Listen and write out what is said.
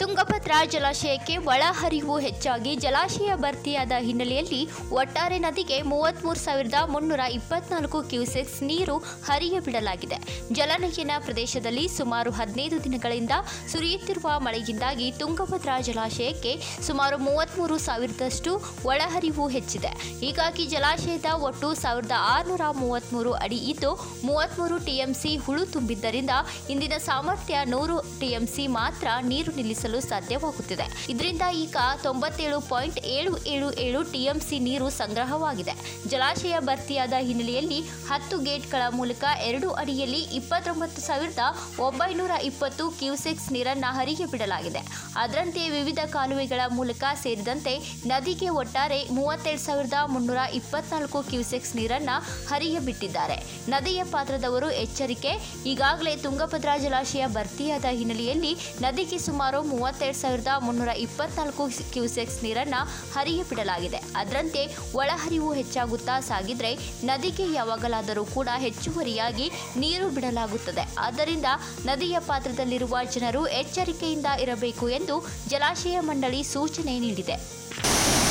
ತುಂಗಭದ್ರಾ ಜಲಾಶಯಕ್ಕೆ ಒಳಹರಿವು ಹೆಚ್ಚಾಗಿ ಜಲಾಶಯ ಭರ್ತಿಯಾದ ಹಿನ್ನೆಲೆಯಲ್ಲಿ ಒಟ್ಟಾರೆ ನದಿಗೆ ಮೂವತ್ತ್ಮೂರು ಸಾವಿರದ ಮುನ್ನೂರ ಇಪ್ಪತ್ನಾಲ್ಕು ಕ್ಯೂಸೆಕ್ಸ್ ನೀರು ಹರಿಯ ಬಿಡಲಾಗಿದೆ ಜಲನಯನ ಪ್ರದೇಶದಲ್ಲಿ ಸುಮಾರು ಹದಿನೈದು ದಿನಗಳಿಂದ ಸುರಿಯುತ್ತಿರುವ ಮಳೆಯಿಂದಾಗಿ ತುಂಗಭದ್ರಾ ಜಲಾಶಯಕ್ಕೆ ಸುಮಾರು ಮೂವತ್ತ್ಮೂರು ಸಾವಿರದಷ್ಟು ಒಳಹರಿವು ಹೆಚ್ಚಿದೆ ಹೀಗಾಗಿ ಜಲಾಶಯದ ಒಟ್ಟು ಸಾವಿರದ ಆರುನೂರ ಮೂವತ್ತ್ಮೂರು ಅಡಿ ಇದ್ದು ಮೂವತ್ತ್ಮೂರು ಟಿಎಂಸಿ ಹುಳು ತುಂಬಿದ್ದರಿಂದ ಇಂದಿನ ಸಾಮರ್ಥ್ಯ ನೂರು ಟಿಎಂಸಿ ಮಾತ್ರ ನೀರು ನಿಲ್ಲಿಸಲು ಸಾಧ್ಯವಾಗುತ್ತಿದೆ ಇದರಿಂದ ಈಗ ತೊಂಬತ್ತೇಳು ಪಾಯಿಂಟ್ ಏಳು ಏಳು ಏಳು ಟಿಎಂಸಿ ನೀರು ಸಂಗ್ರಹವಾಗಿದೆ ಜಲಾಶಯ ಭರ್ತಿಯಾದ ಹಿನ್ನೆಲೆಯಲ್ಲಿ ಹತ್ತು ಗೇಟ್ಗಳ ಮೂಲಕ ಎರಡು ಅಡಿಯಲ್ಲಿ ಇಪ್ಪತ್ತೊಂಬತ್ತು ಸಾವಿರದ ಒಂಬೈನೂರ ಇಪ್ಪತ್ತು ಕ್ಯೂಸೆಕ್ಸ್ ನೀರನ್ನು ಹರಿಗೆ ಬಿಡಲಾಗಿದೆ ಅದರಂತೆ ವಿವಿಧ ಕಾಲುವೆಗಳ ಮೂಲಕ ಸೇರಿದಂತೆ ನದಿಗೆ ಒಟ್ಟಾರೆ ಮೂವತ್ತೆರಡು ಸಾವಿರದ ಮುನ್ನೂರ ಇಪ್ಪತ್ನಾಲ್ಕು ಕ್ಯೂಸೆಕ್ಸ್ ನೀರನ್ನು ಹರಿಯ ಬಿಟ್ಟಿದ್ದಾರೆ ನದಿಯ ಪಾತ್ರದವರು ಎಚ್ಚರಿಕೆ ಈಗಾಗಲೇ ತುಂಗಭದ್ರಾ ಜಲಾಶಯ ಭರ್ತಿಯಾದ ಹಿನ್ನೆಲೆಯಲ್ಲಿ ನದಿಗೆ ಸುಮಾರು ಮೂವತ್ತೆರಡು ಸಾವಿರದ ಮುನ್ನೂರ ಇಪ್ಪತ್ನಾಲ್ಕು ಕ್ಯೂಸೆಕ್ಸ್ ನೀರನ್ನು ಹರಿಯ ಬಿಡಲಾಗಿದೆ ಅದರಂತೆ ಒಳಹರಿವು ಹೆಚ್ಚಾಗುತ್ತಾ ಸಾಗಿದ್ರೆ ನದಿಗೆ ಯಾವಾಗಲಾದರೂ ಕೂಡ ಹೆಚ್ಚುವರಿಯಾಗಿ ನೀರು ಬಿಡಲಾಗುತ್ತದೆ ಆದ್ದರಿಂದ ನದಿಯ ಪಾತ್ರದಲ್ಲಿರುವ ಜನರು ಎಚ್ಚರಿಕೆಯಿಂದ ಇರಬೇಕು ಎಂದು ಜಲಾಶಯ ಮಂಡಳಿ ಸೂಚನೆ ನೀಡಿದೆ